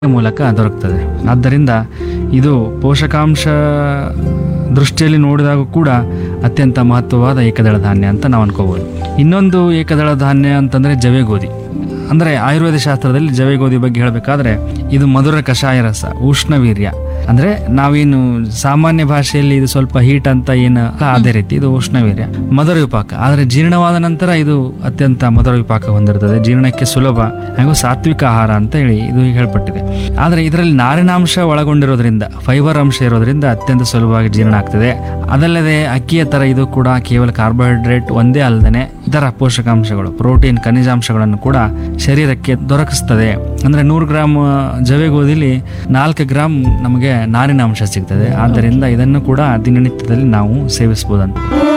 ಮೂಲಕ ದೊರಕ್ತದೆ ಆದ್ದರಿಂದ ಇದು ಪೋಷಕಾಂಶ ದೃಷ್ಟಿಯಲ್ಲಿ ನೋಡಿದಾಗ ಕೂಡ ಅತ್ಯಂತ ಮಹತ್ವವಾದ ಏಕದಳ ಧಾನ್ಯ ಅಂತ ನಾವು ಅನ್ಕೋಬೋದು ಇನ್ನೊಂದು ಏಕದಳ ಧಾನ್ಯ ಅಂತಂದರೆ ಜವೆ ಗೋಧಿ ಅಂದರೆ ಆಯುರ್ವೇದ ಶಾಸ್ತ್ರದಲ್ಲಿ ಜವೆ ಗೋಧಿ ಬಗ್ಗೆ ಹೇಳಬೇಕಾದ್ರೆ ಇದು ಮಧುರ ಕಷಾಯ ರಸ ಉಷ್ಣವೀರ್ಯ ಅಂದರೆ ನಾವೇನು ಸಾಮಾನ್ಯ ಭಾಷೆಯಲ್ಲಿ ಇದು ಸ್ವಲ್ಪ ಹೀಟ್ ಅಂತ ಏನು ಅದೇ ರೀತಿ ಇದು ಉಷ್ಣವೀರ್ಯ ಮಧುರ ವಿಪಾಕ ಆದರೆ ಜೀರ್ಣವಾದ ನಂತರ ಇದು ಅತ್ಯಂತ ಮಧುರ ವಿಪಾಕ ಹೊಂದಿರುತ್ತದೆ ಜೀರ್ಣಕ್ಕೆ ಸುಲಭ ಹಾಗೂ ಸಾತ್ವಿಕ ಆಹಾರ ಅಂತ ಹೇಳಿ ಇದು ಹೇಳಲ್ಪಟ್ಟಿದೆ ಆದರೆ ಇದರಲ್ಲಿ ನಾರಿನಾಂಶ ಒಳಗೊಂಡಿರೋದ್ರಿಂದ ಫೈಬರ್ ಅಂಶ ಇರೋದ್ರಿಂದ ಅತ್ಯಂತ ಸುಲಭವಾಗಿ ಜೀರ್ಣ ಆಗ್ತದೆ ಅದಲ್ಲದೆ ಅಕ್ಕಿಯ ತರ ಇದು ಕೂಡ ಕೇವಲ ಕಾರ್ಬೋಹೈಡ್ರೇಟ್ ಒಂದೇ ಅಲ್ಲದೆ ಇತರ ಪೋಷಕಾಂಶಗಳು ಪ್ರೋಟೀನ್ ಖನಿಜಾಂಶಗಳನ್ನು ಕೂಡ ಶರೀರಕ್ಕೆ ದೊರಕಿಸ್ತದೆ ಅಂದ್ರೆ ನೂರು ಗ್ರಾಮ್ ಜವೆ ಗೋಧಿಲಿ ನಾಲ್ಕು ಗ್ರಾಮ್ ನಮಗೆ ನಾರಿನಾಂಶ ಸಿಗ್ತದೆ ಆದ್ದರಿಂದ ಇದನ್ನು ಕೂಡ ದಿನನಿತ್ಯದಲ್ಲಿ ನಾವು ಸೇವಿಸಬಹುದಂತ